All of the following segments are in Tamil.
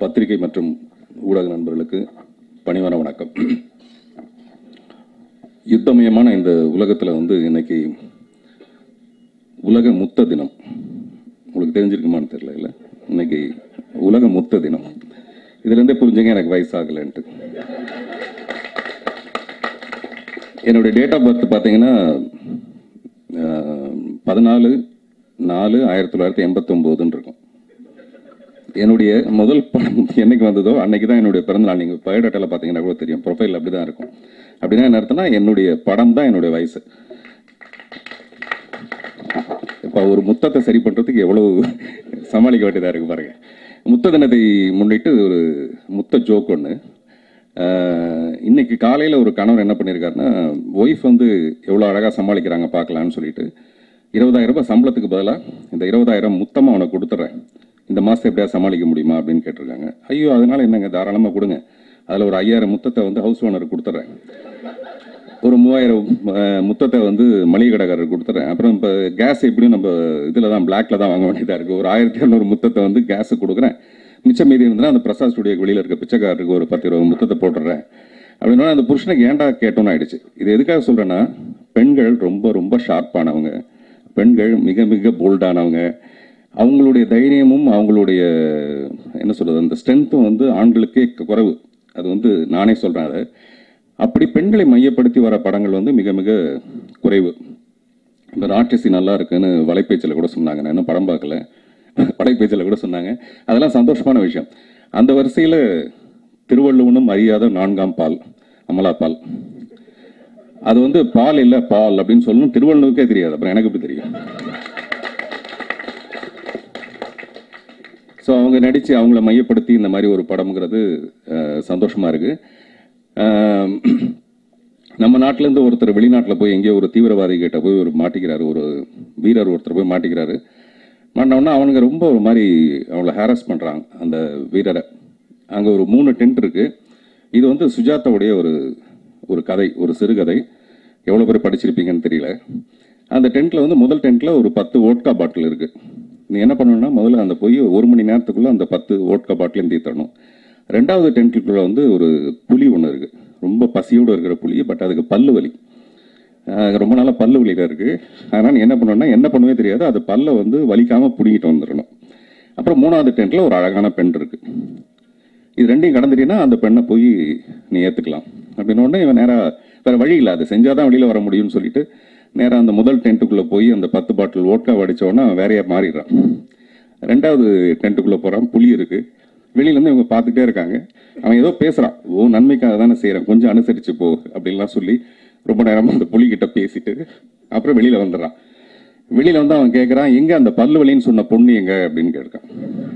பத்திரிகை மற்றும் ஊடக நண்பர்களுக்கு பணிவான வணக்கம் யுத்தமயமான இந்த உலகத்தில் வந்து இன்னைக்கு உலக முத்த தினம் உங்களுக்கு தெரிஞ்சிருக்குமான்னு தெரியல இல்லை இன்னைக்கு உலக முத்த தினம் இதுலேருந்தே புரிஞ்சுங்க எனக்கு வயசாகலைன்ட்டு என்னுடைய டேட் ஆஃப் பர்த் பார்த்தீங்கன்னா பதினாலு நாலு ஆயிரத்தி தொள்ளாயிரத்தி எண்பத்தொம்போதுன்னு இருக்கும் என்னுடைய முதல் படம் என்னைக்கு வந்ததோ அன்னைக்கு தான் என்னுடைய பிறந்தநாள் நீங்கள் பயோடேட்டாவில் பார்த்தீங்கன்னா கூட தெரியும் ப்ரொஃபைல் அப்படி தான் இருக்கும் அப்படின்னா என்ன அர்த்தம்னா என்னுடைய படம் தான் என்னுடைய வயசு இப்போ ஒரு முத்தத்தை சரி பண்ணுறதுக்கு எவ்வளோ சமாளிக்க வேண்டியதாக இருக்கு பாருங்க முத்த தினத்தை முன்னிட்டு ஒரு முத்த ஜோக் ஒன்று இன்னைக்கு காலையில் ஒரு கணவர் என்ன பண்ணியிருக்காருன்னா ஒய்ஃப் வந்து எவ்வளோ அழகாக சமாளிக்கிறாங்க பார்க்கலான்னு சொல்லிட்டு இருபதாயிரம் ரூபாய் சம்பளத்துக்கு பதிலாக இந்த இருபதாயிரம் முத்தமாக அவனை கொடுத்துட்றேன் இந்த மாதம் எப்படியா சமாளிக்க முடியுமா அப்படின்னு கேட்டிருக்காங்க ஐயோ அதனால என்னங்க தாராளமாக கொடுங்க அதில் ஒரு ஐயாயிரம் முத்தத்தை வந்து ஹவுஸ் ஓனருக்கு கொடுத்துட்றேன் ஒரு மூவாயிரம் அஹ், முத்தத்தை வந்து மளிகை கடைக்காரருக்கு கொடுத்துறேன் அப்புறம் இப்போ கேஸ் எப்படியும் நம்ம இதில் தான் பிளாக்ல தான் வாங்க வேண்டியதாக இருக்குது ஒரு ஆயிரத்தி இரநூறு முத்தத்தை வந்து கேஸுக்கு கொடுக்குறேன் மிச்சம் மீதி இருந்தால் அந்த பிரசாத் ஸ்டுடியோக்கு வெளியில் இருக்க பிச்சைக்காரருக்கு ஒரு பத்து இருபது முத்தத்தை போட்டுடுறேன் அப்படின்னா அந்த புருஷனுக்கு ஏன்டா கேட்டோன்னு ஆயிடுச்சு இது எதுக்காக சொல்கிறேன்னா பெண்கள் ரொம்ப ரொம்ப ஷார்ப்பானவங்க பெண்கள் மிக மிக போல்டானவங்க அவங்களுடைய தைரியமும் அவங்களுடைய என்ன சொல்றது அந்த ஸ்ட்ரென்த்தும் வந்து ஆண்களுக்கே குறைவு அது வந்து நானே சொல்கிறேன் அதை அப்படி பெண்களை மையப்படுத்தி வர படங்கள் வந்து மிக மிக குறைவு இப்போ ராட்சசி நல்லா இருக்குன்னு வலைப்பேச்சில் கூட சொன்னாங்க நான் இன்னும் படம் பார்க்கல வலைப்பேச்சில் கூட சொன்னாங்க அதெல்லாம் சந்தோஷமான விஷயம் அந்த வரிசையில் திருவள்ளுவனும் அறியாத நான்காம் பால் அமலா பால் அது வந்து பால் இல்லை பால் அப்படின்னு சொல்லணும் திருவள்ளுவருக்கே தெரியாது அப்புறம் எனக்கு எப்படி தெரியும் ஸோ அவங்க நடித்து அவங்கள மையப்படுத்தி இந்த மாதிரி ஒரு படம்ங்கிறது அஹ், சந்தோஷமா இருக்கு அஹ், நம்ம நாட்டிலேருந்து ஒருத்தர் வெளிநாட்டில் போய் எங்கேயோ ஒரு தீவிரவாதி கிட்ட போய் ஒரு மாட்டிக்கிறாரு ஒரு வீரர் ஒருத்தர் போய் மாட்டிக்கிறாரு மாட்டினோன்னா அவனுங்க ரொம்ப ஒரு மாதிரி அவங்கள ஹாரஸ் பண்ணுறாங்க அந்த வீரரை அங்கே ஒரு மூணு டென்ட் இருக்கு இது வந்து சுஜாதாவுடைய ஒரு ஒரு கதை ஒரு சிறுகதை எவ்வளோ பேர் படிச்சிருப்பீங்கன்னு தெரியல அந்த டென்ட்டில் வந்து முதல் டென்ட்டில் ஒரு பத்து ஓட்கா பாட்டில் இருக்கு நீ என்ன பண்ணணும்னா முதல்ல அந்த போய் ஒரு மணி நேரத்துக்குள்ள அந்த பத்து ஓட்கா பாட்டிலையும் தீர்த்தணும் ரெண்டாவது டென்ட்டுக்குள்ள வந்து ஒரு புலி ஒன்று இருக்கு ரொம்ப பசியோடு இருக்கிற புலி பட் அதுக்கு பல்லு வலி ஆஹ் ரொம்ப நாளாக பல்லு வலியில் இருக்கு அதனால் நீ என்ன பண்ணணும்னா என்ன பண்ணுவே தெரியாது அது பல்லை வந்து வலிக்காம பிடிங்கிட்டு வந்துடணும் அப்புறம் மூணாவது டென்ட்டில் ஒரு அழகான பெண் இருக்கு இது ரெண்டையும் கடந்துட்டீங்கன்னா அந்த பெண்ணை போய் நீ ஏற்றுக்கலாம் அப்படின்னு உடனே இவன் நேராக வேற வழி இல்லை அது செஞ்சாதான் வெளியில் வர முடியும்னு சொல்லிட்டு நேராக அந்த முதல் டென்ட்டுக்குள்ளே போய் அந்த பத்து பாட்டில் ஓட்கா வடிச்ச உடனே அவன் வேறையா மாறிடுறான் ரெண்டாவது டென்ட்டுக்குள்ளே போகிறான் புலி இருக்கு வெளியிலேருந்து இவங்க பார்த்துட்டே இருக்காங்க அவன் ஏதோ பேசுகிறான் ஓ நன்மைக்காக தானே செய்கிறேன் கொஞ்சம் அனுசரிச்சு போ அப்படின்லாம் சொல்லி ரொம்ப நேரமாக அந்த புலிகிட்ட பேசிட்டு அப்புறம் வெளியில் வந்துடுறான் வெளியில் வந்து அவன் கேட்குறான் எங்கே அந்த பல்லு வலின்னு சொன்ன பொண்ணு எங்க அப்படின்னு கேட்கான்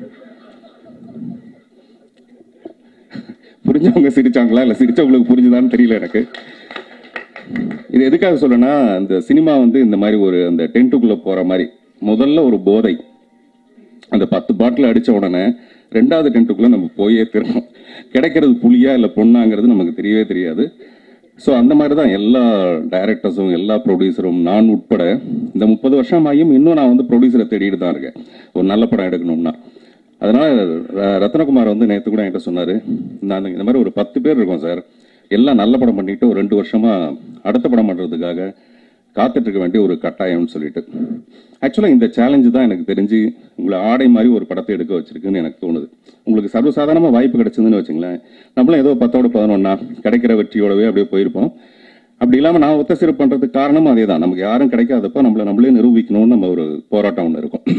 புரிஞ்சவங்க சிரிச்சாங்களா இல்லை சிரிச்சவங்களுக்கு புரிஞ்சுதான்னு தெரியல எனக்கு இது எதுக்காக சொல்றேன்னா அந்த சினிமா வந்து இந்த மாதிரி ஒரு அந்த டென்ட்டுக்குள்ள போற மாதிரி முதல்ல ஒரு போதை அந்த பத்து பாட்டில் அடிச்ச உடனே ரெண்டாவது டென்ட்டுக்குள்ள நம்ம போயே திரும்பணும் கிடைக்கிறது புலியா இல்லை பொண்ணாங்கிறது நமக்கு தெரியவே தெரியாது ஸோ அந்த மாதிரி தான் எல்லா டைரக்டர்ஸும் எல்லா ப்ரொடியூசரும் நான் உட்பட இந்த முப்பது வருஷம் ஆகியும் இன்னும் நான் வந்து ப்ரொடியூசரை தேடிட்டு தான் இருக்கேன் ஒரு நல்ல படம் எடுக்கணும்னா அதனால ர- ரத்னகுமார் வந்து நேற்று கூட என்கிட்ட சொன்னாரு நான் இந்த மாதிரி ஒரு பத்து பேர் இருக்கோம் சார் எல்லாம் நல்ல படம் பண்ணிட்டு ஒரு ரெண்டு வருஷமா அடுத்த படம் பண்றதுக்காக காத்துட்டு இருக்க வேண்டிய ஒரு கட்டாயம்னு சொல்லிட்டு ஆக்சுவலாக இந்த சேலஞ்சு தான் எனக்கு தெரிஞ்சு உங்களை ஆடை மாதிரி ஒரு படத்தை எடுக்க வச்சிருக்குன்னு எனக்கு தோணுது உங்களுக்கு சர்வசாதாரணமாக வாய்ப்பு கிடைச்சதுன்னு வச்சுங்களேன் நம்மளும் ஏதோ பத்தோட பதினொன்னா கிடைக்கிற வெற்றியோடவே அப்படியே போயிருப்போம் அப்படி இல்லாமல் நான் ஒத்த சிறப்பு பண்ணுறதுக்கு காரணமும் அதே தான் நமக்கு யாரும் கிடைக்காதப்போ நம்மளை நம்மளே நிரூபிக்கணும்னு நம்ம ஒரு போராட்டம் ஒன்று இருக்கும்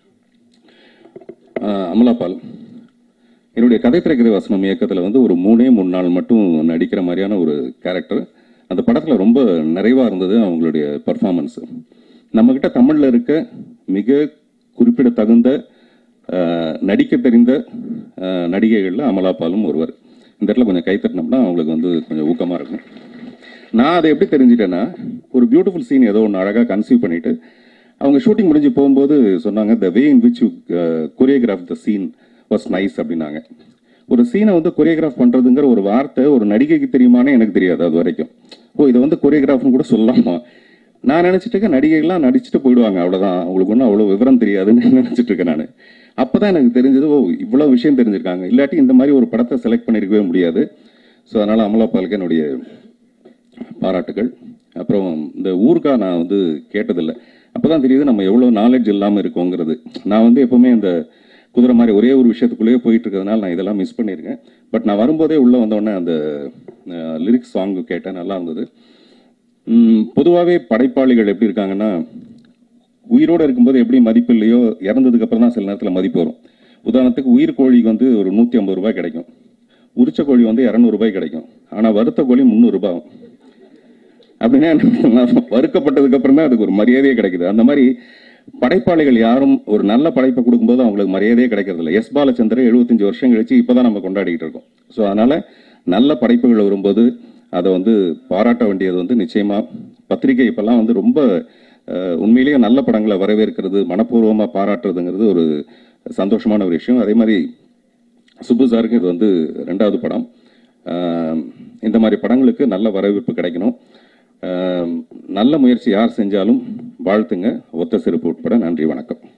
ஆஹ் அமலாபால் என்னுடைய கதை திரைக்கதை வசனம் இயக்கத்தில் வந்து ஒரு மூணே மூணு நாள் மட்டும் நடிக்கிற மாதிரியான ஒரு கேரக்டர் அந்த படத்தில் ரொம்ப நிறைவாக இருந்தது அவங்களுடைய பர்ஃபார்மன்ஸ் நம்மக்கிட்ட தமிழில் இருக்க மிக குறிப்பிடத்தகுந்த ஆஹ், நடிக்க தெரிந்த ஆஹ், நடிகைகளில் அமலாபாலும் ஒருவர் இந்த இடத்துல கொஞ்சம் கைத்தட்டினோம்னா அவங்களுக்கு வந்து கொஞ்சம் ஊக்கமாக இருக்கும் நான் அதை எப்படி தெரிஞ்சிட்டேன்னா ஒரு பியூட்டிஃபுல் சீன் ஏதோ ஒன்று அழகாக கன்சீவ் பண்ணிட்டு அவங்க ஷூட்டிங் முடிஞ்சு போகும்போது சொன்னாங்க the way in which you choreograph the scene was nice அப்படின்னாங்க ஒரு சீனை வந்து கொரியோகிராஃப் பண்றதுங்கிற ஒரு வார்த்தை ஒரு நடிகைக்கு தெரியுமானே எனக்கு தெரியாது அது வரைக்கும் ஓ இதை வந்து கொரியோகிராஃப்னு கூட சொல்லலாமா நான் நினைச்சிட்டு இருக்கேன் நடிகைகள்லாம் நடிச்சுட்டு போயிடுவாங்க அவ்வளவுதான் அவங்களுக்கு ஒன்றும் அவ்வளோ விவரம் தெரியாதுன்னு நினைச்சிட்டு இருக்கேன் நான் அப்பதான் எனக்கு தெரிஞ்சது ஓ இவ்வளவு விஷயம் தெரிஞ்சிருக்காங்க இல்லாட்டி இந்த மாதிரி ஒரு படத்தை செலக்ட் பண்ணியிருக்கவே முடியாது ஸோ அதனால அமலா பாலுக்கு என்னுடைய பாராட்டுகள் அப்புறம் இந்த ஊருக்கா நான் வந்து கேட்டதில்லை அப்பதான் தெரியுது நம்ம எவ்வளவு நாலேஜ் இல்லாமல் இருக்கோங்கிறது நான் வந்து எப்பவுமே இந்த குதிரை மாதிரி ஒரே ஒரு விஷயத்துக்குள்ளேயே போயிட்டு இருக்கிறதுனால நான் இதெல்லாம் மிஸ் பண்ணியிருக்கேன் பட் நான் வரும்போதே உள்ள வந்த உடனே அந்த லிரிக்ஸ் சாங் கேட்டேன் நல்லா இருந்தது பொதுவாகவே படைப்பாளிகள் எப்படி இருக்காங்கன்னா உயிரோடு இருக்கும்போது எப்படி மதிப்பு இல்லையோ இறந்ததுக்கு அப்புறம் தான் சில நேரத்தில் மதிப்பு வரும் உதாரணத்துக்கு உயிர் கோழிக்கு வந்து ஒரு நூற்றி ஐம்பது ரூபாய் கிடைக்கும் உரிச்ச கோழி வந்து இரநூறு ரூபாய் கிடைக்கும் ஆனால் வறுத்த கோழி முந்நூறு ரூபாய் ஆகும் அப்படின்னா என்ன அர்த்தம்? வறுக்கப்பட்டதுக்கு அப்புறம் தான் அதுக்கு ஒரு மரியாதையே கிடைக்குது அந்த மாதிரி படைப்பாளிகள் யாரும் ஒரு நல்ல படைப்பை கொடுக்கும்போது அவங்களுக்கு மரியாதையே கிடைக்கிறது இல்லை எஸ் பாலச்சந்திரன் எழுபத்தஞ்சு வருஷம் கழிச்சு இப்பதான் நம்ம கொண்டாடிக்கிட்டு இருக்கோம் ஸோ அதனால நல்ல படைப்புகள் வரும்போது அதை வந்து பாராட்ட வேண்டியது வந்து நிச்சயமா பத்திரிகை இப்பெல்லாம் வந்து ரொம்ப அஹ், உண்மையிலேயே நல்ல படங்களை வரவேற்கிறது மனப்பூர்வமா பாராட்டுறதுங்கிறது ஒரு சந்தோஷமான ஒரு விஷயம் அதே மாதிரி சுப்பு சாருக்கு இது வந்து ரெண்டாவது படம் ஆஹ் இந்த மாதிரி படங்களுக்கு நல்ல வரவேற்பு கிடைக்கணும் ஆஹ் நல்ல முயற்சி யார் செஞ்சாலும் வாழ்த்துங்க ஒத்த சிறப்பு உட்பட நன்றி வணக்கம்